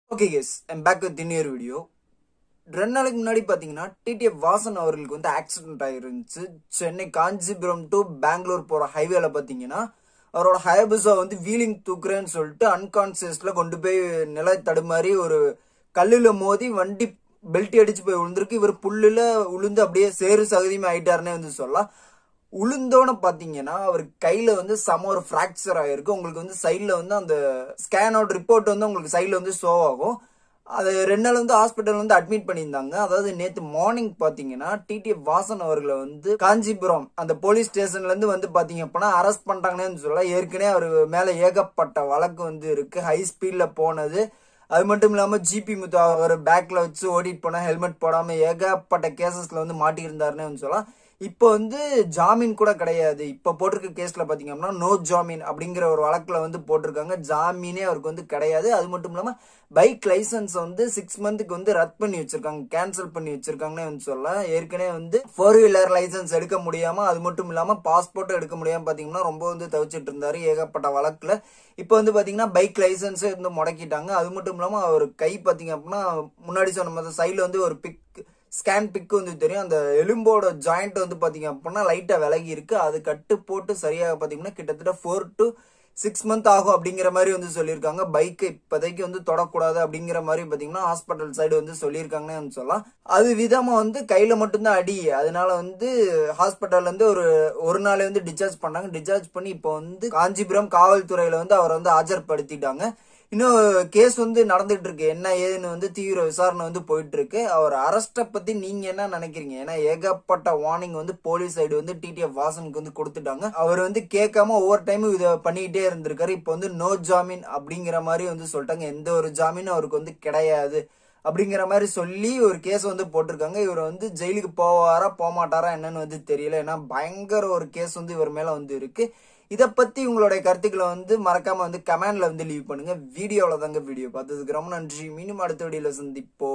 okay guys I'm back with இன்னொரு video ரெண்டு நாளைக்கு முன்னாடி பார்த்தீங்கன்னா டிடிஎஃப் வாசன் அவர்களுக்கு வந்து ஆக்சிடென்ட் ஆயிருந்துச்சு சென்னை காஞ்சிபுரம் டு பெங்களூர் போகிற ஹைவேல பார்த்தீங்கன்னா அவரோட ஹயபுசா வந்து வீலிங் தூக்குறேன்னு சொல்லிட்டு அன்கான்சியஸ்ல கொண்டு போய் நில தடுமாறி ஒரு கல்லுல மோதி வண்டி பெல்ட் அடிச்சு போய் விழுந்திருக்கு இவர் புல்லுல உளுந்து அப்படியே சேறு சகதியுமே ஆயிட்டாருன்னே வந்து சொல்லலாம் உளுந்தோன்னு பாத்தீங்கன்னா அவர் கையில வந்து சம ஒரு ஃப்ராக்சர் ஆயிருக்கு உங்களுக்கு வந்து சைட்ல வந்து அந்த ஸ்கேன் அவுட் ரிப்போர்ட் வந்து உங்களுக்கு சைட்ல வந்து ஷோ ஆகும் அது ரெண்டு நாள் வந்து ஹாஸ்பிட்டல் வந்து அட்மிட் பண்ணியிருந்தாங்க அதாவது நேத்து மார்னிங் பாத்தீங்கன்னா டிடிஎஃப் வாசன் அவர்களை வந்து காஞ்சிபுரம் அந்த போலீஸ் ஸ்டேஷன்ல இருந்து வந்து பாத்தீங்க அப்படின்னா அரெஸ்ட் பண்ணிட்டாங்கன்னு சொல்லலாம் ஏற்கனவே அவர் மேல ஏகப்பட்ட வழக்கு வந்து இருக்கு ஹை ஸ்பீட்ல போனது அது மட்டும் இல்லாம ஜிபி முத்து அவர் பேக்ல வச்சு ஓடிட்டு போனா ஹெல்மெட் போடாம ஏகப்பட்ட கேசஸ்ல வந்து மாட்டியிருந்தாருன்னு வந்து சொல்லலாம் இப்போ வந்து ஜாமீன் கூட கிடையாது இப்போ போட்டிருக்க கேஸ்ல பாத்தீங்க அப்படின்னா நோ ஜாமீன் அப்படிங்கிற ஒரு வழக்குல வந்து போட்டிருக்காங்க ஜாமீனே அவருக்கு வந்து கிடையாது அது மட்டும் இல்லாம பைக் லைசன்ஸ் வந்து சிக்ஸ் மந்த்துக்கு வந்து ரத் பண்ணி வச்சிருக்காங்க கேன்சல் பண்ணி வச்சிருக்காங்கன்னு வந்து சொல்லலாம் ஏற்கனவே வந்து ஃபோர் வீலர் லைசன்ஸ் எடுக்க முடியாம அது மட்டும் இல்லாம பாஸ்போர்ட் எடுக்க முடியாம பாத்தீங்கன்னா ரொம்ப வந்து தவிச்சிட்டு இருந்தாரு ஏகப்பட்ட வழக்குல இப்போ வந்து பாத்தீங்கன்னா பைக் லைசன்ஸே வந்து முடக்கிட்டாங்க அது மட்டும் இல்லாம அவர் கை பாத்தீங்க அப்படின்னா முன்னாடி சொன்ன மாதிரி சைட்ல வந்து ஒரு பிக் ஸ்கேன் பிக் வந்து தெரியும் அந்த எலும்போட ஜாயிண்ட் வந்து பாத்தீங்க அப்படின்னா லைட்டா விலகி இருக்கு அது கட்டு போட்டு சரியாக பாத்தீங்கன்னா கிட்டத்தட்ட ஃபோர் டு சிக்ஸ் மந்த் ஆகும் அப்படிங்கிற மாதிரி வந்து சொல்லியிருக்காங்க பைக்கை இப்போதைக்கு வந்து தொடக்கூடாது அப்படிங்கிற மாதிரி பாத்தீங்கன்னா ஹாஸ்பிட்டல் சைடு வந்து சொல்லியிருக்காங்கன்னு வந்து சொல்லலாம் அது விதமா வந்து கையில மட்டும்தான் அடி அதனால வந்து ஹாஸ்பிட்டல்ல இருந்து ஒரு ஒரு நாளே வந்து டிஸ்சார்ஜ் பண்ணாங்க டிஸ்சார்ஜ் பண்ணி இப்போ வந்து காஞ்சிபுரம் காவல்துறையில வந்து அவரை வந்து ஆஜர்படுத்திட்டாங்க இன்னும் கேஸ் வந்து நடந்துட்டு இருக்கு என்ன ஏதுன்னு வந்து தீவிர விசாரணை வந்து போயிட்டு இருக்கு அவர் அரெஸ்ட பத்தி நீங்க என்ன நினைக்கிறீங்க ஏன்னா ஏகப்பட்ட வார்னிங் வந்து போலீஸ் சைடு வந்து டிடிஎஃப் வாசனுக்கு வந்து கொடுத்துட்டாங்க அவர் வந்து கேட்காம ஒவ்வொரு டைமும் இதை பண்ணிக்கிட்டே இருந்திருக்காரு இப்போ வந்து நோ ஜாமீன் அப்படிங்கிற மாதிரி வந்து சொல்லிட்டாங்க எந்த ஒரு ஜாமீனும் அவருக்கு வந்து கிடையாது அப்படிங்கிற மாதிரி சொல்லி ஒரு கேஸ் வந்து போட்டிருக்காங்க இவர் வந்து ஜெயிலுக்கு போவாரா போமாட்டாரா என்னன்னு வந்து தெரியல ஏன்னா பயங்கர ஒரு கேஸ் வந்து இவர் மேல வந்து இருக்கு இதை பத்தி உங்களுடைய கருத்துக்களை வந்து மறக்காம வந்து கமெண்ட்ல வந்து லீவ் பண்ணுங்க வீடியோவில் தாங்க வீடியோ பார்த்ததுக்கு ரொம்ப நன்றி மீண்டும் அடுத்த வீடியோல சந்திப்போம்